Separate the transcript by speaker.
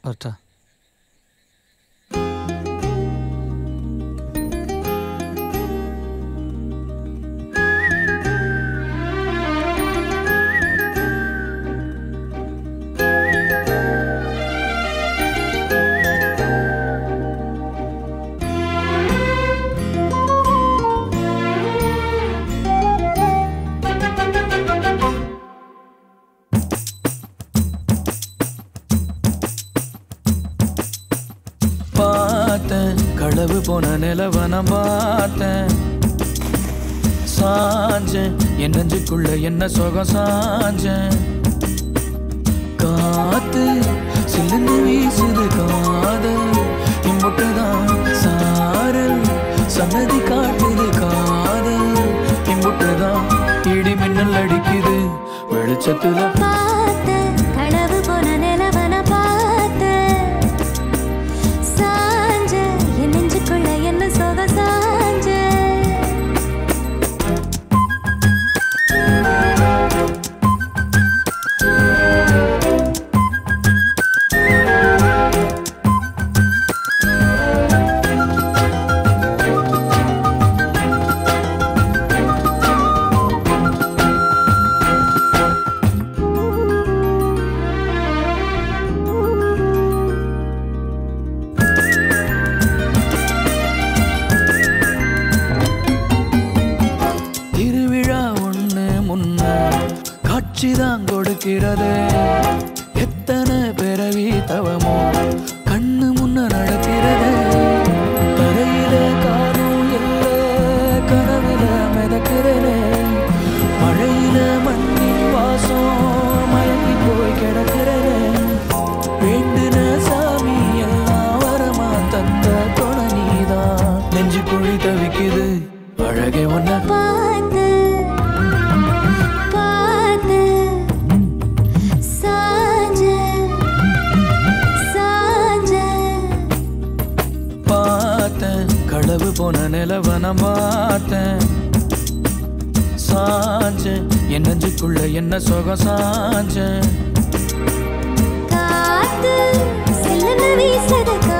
Speaker 1: வரட்டா
Speaker 2: பார்த்தேன் களவு போன நிலவ நான் பார்த்தேன் சாஞ்சேன் என் நெஞ்சுக்குள்ள என்ன சுகம் சாஞ்சேன் காத்து சில்லுன்னு வீசுது காதல் இம்புட்டுதான் சாரல் சன்னதி காட்டுது காதல் இம்புட்டுதான் இடி மின்னல் அடிக்குது வெளிச்சத்துல
Speaker 3: பார்த்த களவு போன நிலவன பார்த்த சாஞ்ச என் நெஞ்சுக்குள்ள என்ன சோக சாஞ்ச
Speaker 2: திருவிழா ஒண்ணு முன்ன காட்சிதான் கொடுக்கிறது எத்தனை பிறவி தவமோ கண்ணு முன்ன நடக்கிறது தரையில காரும் இல்ல கனவுல மிதக்கிறதே மழையில மண்ணின் வாசம் மயங்கி போய் கிடக்கிறதே வேண்டுன சாமி எல்லாம் வரமா தந்த துணை நீதான் நெஞ்சு குழி தவிக்குது அழகே ஒன்ன
Speaker 3: பார்த்த பார்த்த சாஞ்ச சாஞ்ச
Speaker 2: பார்த்தேன் களவு போன நிலவ நான் பார்த்தேன் சாஞ்சேன் என் நெஞ்சுக்குள்ள என்ன சுகம் சாஞ்சேன்
Speaker 3: காத்து சில்லுன்னு வீசுது